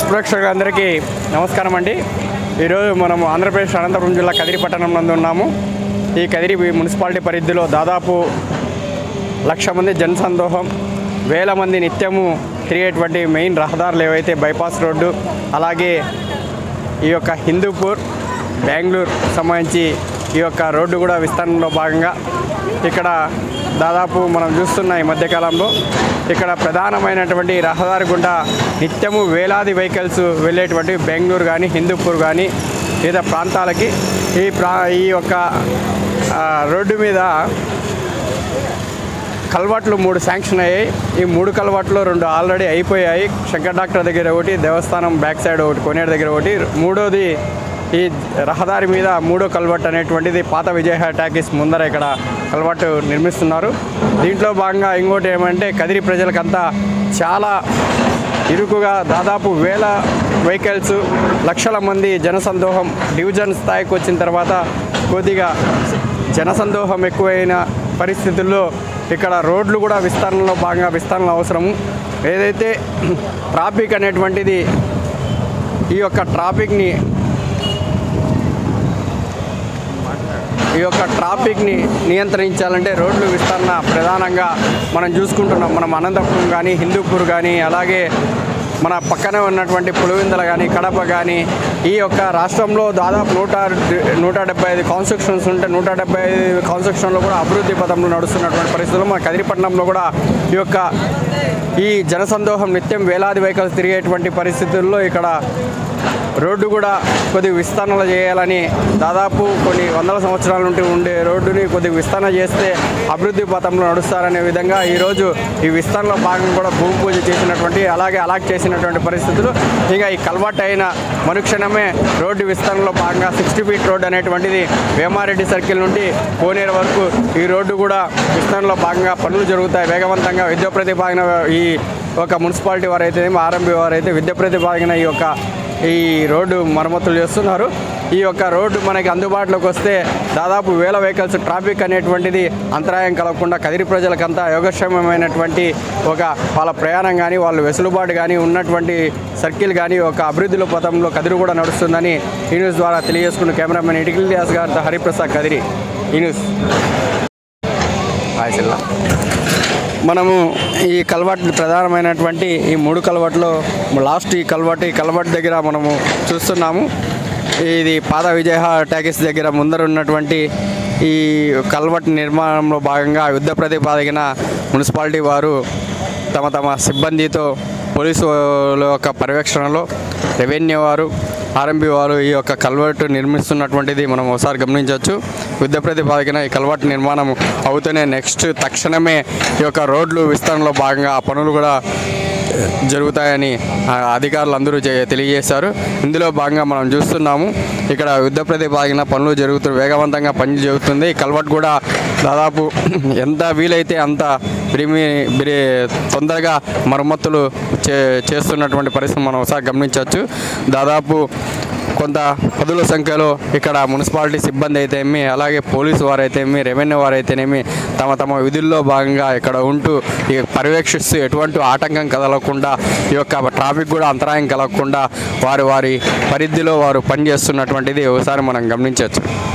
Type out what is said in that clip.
news ప్రేక్షకులందరికీ నమస్కారం అండి ఈరోజు మనం ఆంధ్రప్రదేశ్ అనంతపురం జిల్లా కదిరి పట్టణం నందు ఉన్నాము ఈ కదిరి మున్సిపాలిటీ పరిధిలో దాదాపు లక్ష మంది జనసందోహం వేల మంది నిత్యము తిరిగేటువంటి మెయిన్ రహదారులు ఏవైతే బైపాస్ రోడ్డు అలాగే ఈ యొక్క హిందూపూర్ బెంగళూరు సంబంధించి ఈ యొక్క రోడ్డు కూడా విస్తరణలో భాగంగా ఇక్కడ దాదాపు మనం చూస్తున్న ఈ మధ్యకాలంలో ఇక్కడ ప్రధానమైనటువంటి రహదారి గుండా నిత్యము వేలాది వెహికల్స్ వెళ్ళేటువంటి బెంగళూరు కానీ హిందూపూర్ కానీ వివిధ ప్రాంతాలకి ఈ ప్రా ఈ యొక్క ఆ, రోడ్డు మీద కల్వర్ట్లు మూడు శాంక్షన్ అయ్యాయి ఈ మూడు కల్వర్ట్లు రెండు ఆల్రెడీ అయిపోయాయి శంకర్ డాక్టర్ దగ్గర ఒకటి దేవస్థానం బ్యాక్ సైడ్ ఒకటి కొనేరు దగ్గర ఒకటి మూడోది ఈ రహదారి మీద మూడో కల్వర్ట్ అనేటువంటిది పాత విజయ టాకీస్ ముందర ఇక్కడ కల్వర్ట్ నిర్మిస్తున్నారు దీంట్లో భాగంగా ఇంకోటి ఏమంటే కదిరి ప్రజలకంతా చాలా ఇరుకుగా దాదాపు వేల వెహికల్స్ లక్షల మంది జనసందోహం డివిజన్ స్థాయికి వచ్చిన తర్వాత కొద్దిగా జనసందోహం ఎక్కువైన పరిస్థితుల్లో ఇక్కడ రోడ్లు కూడా విస్తరణలో భాగంగా విస్తరణ అవసరము ఏదైతే ట్రాఫిక్ అనేటువంటిది ఈ యొక్క ట్రాఫిక్ని ఈ యొక్క ట్రాఫిక్ని నియంత్రించాలంటే రోడ్లు విస్తరణ ప్రధానంగా మనం చూసుకుంటున్నాం మనం అనంతపురం కానీ హిందూపూర్ కానీ అలాగే మన పక్కనే ఉన్నటువంటి పులివెందుల కానీ కడప కానీ ఈ యొక్క రాష్ట్రంలో దాదాపు నూట నూట డెబ్బై ఐదు కాన్స్ట్రక్షన్స్ ఉంటే నూట డెబ్బై ఐదు కాన్స్ట్రక్షన్లో కూడా అభివృద్ధి పథంలో నడుస్తున్నటువంటి పరిస్థితుల్లో మన కదిరిపట్నంలో కూడా ఈ యొక్క ఈ జనసందోహం నిత్యం వేలాది వెహికల్స్ తిరిగేటువంటి పరిస్థితుల్లో ఇక్కడ రోడ్డు కూడా కొద్దిగా విస్తరణ చేయాలని దాదాపు కొన్ని వందల సంవత్సరాల నుండి ఉండే రోడ్డుని కొద్దిగా విస్తరణ చేస్తే అభివృద్ధి పథంలో నడుస్తారనే విధంగా ఈరోజు ఈ విస్తరణలో భాగంగా కూడా భూమి పూజ చేసినటువంటి అలాగే అలాట్ చేసినటువంటి పరిస్థితులు ఇంకా ఈ కల్వర్ట్ అయిన మరుక్షణమే రోడ్డు విస్తరణలో భాగంగా సిక్స్టీ ఫీట్ రోడ్ అనేటువంటిది వేమారెడ్డి సర్కిల్ నుండి కోనేరు వరకు ఈ రోడ్డు కూడా విస్తరణలో భాగంగా పనులు జరుగుతాయి వేగవంతంగా విద్యా ప్రతిపాదన ఈ ఒక మున్సిపాలిటీ వారైతే ఆర్ఎంబి వారైతే విద్యా ప్రతిపాదన ఈ యొక్క ఈ రోడ్డు మరమ్మతులు చేస్తున్నారు ఈ యొక్క రోడ్డు మనకి అందుబాటులోకి వస్తే దాదాపు వేల వెహికల్స్ ట్రాఫిక్ అనేటువంటిది అంతరాయం కలగకుండా కదిరి ప్రజలకంతా యోగక్షేమమైనటువంటి ఒక వాళ్ళ ప్రయాణం కానీ వాళ్ళ వెసులుబాటు కానీ ఉన్నటువంటి సర్కిల్ కానీ ఒక అభివృద్ధిలో పథంలో కదిరి కూడా నడుస్తుందని ఈ న్యూస్ ద్వారా తెలియజేసుకున్న కెమెరామెన్ ఇటికిల్ దాస్ గారితో హరిప్రసాద్ కదిరి ఈ న్యూస్ హాయ్ సిల్లా మనము ఈ కల్వర్ట్ ప్రధానమైనటువంటి ఈ మూడు కల్వర్ట్లో లాస్ట్ ఈ కల్వర్ట్ ఈ కల్వర్ట్ దగ్గర మనము చూస్తున్నాము ఇది పాత విజయ ట్యాకిస్ దగ్గర ముందర ఉన్నటువంటి ఈ కల్వర్ట్ నిర్మాణంలో భాగంగా యుద్ధ ప్రతిపాదన మున్సిపాలిటీ వారు తమ తమ సిబ్బందితో పోలీసు యొక్క పర్యవేక్షణలో రెవెన్యూ వారు ఆర్ఎంపీ వారు ఈ యొక్క కల్వర్ట్ నిర్మిస్తున్నటువంటిది మనం ఒకసారి గమనించవచ్చు యుద్ధ ప్రతిపాదన ఈ కల్వర్ట్ నిర్మాణం అవుతూనే నెక్స్ట్ తక్షణమే ఈ యొక్క రోడ్లు విస్తరణలో భాగంగా ఆ పనులు కూడా జరుగుతాయని ఆ, అధికారులు అందరూ చే- తెలియజేశారు ఇందులో భాగంగా మనం చూస్తున్నాము ఇక్కడ యుద్ధ ప్రతిపాదన పనులు జరుగుతూ వేగవంతంగా పని జరుగుతుంది ఈ కల్వర్ట్ కూడా దాదాపు ఎంత వీలైతే అంత బిరిమి బిరి తొందరగా మరమ్మతులు చే చేస్తున్నటువంటి పరిస్థితి మనం ఒకసారి గమనించవచ్చు దాదాపు కొంత పదుల సంఖ్యలో ఇక్కడ మున్సిపాలిటీ సిబ్బంది అయితేమి అలాగే పోలీసు వారైతేమి రెవెన్యూ వారైతేనేమి తమ తమ విధుల్లో భాగంగా ఇక్కడ ఉంటూ ఈ పర్యవేక్షిస్తూ ఎటువంటి ఆటంకం కదలకుండా ఈ యొక్క ట్రాఫిక్ కూడా అంతరాయం కలగకుండా వారి వారి పరిధిలో వారు పనిచేస్తున్నటువంటిది ఒకసారి మనం గమనించవచ్చు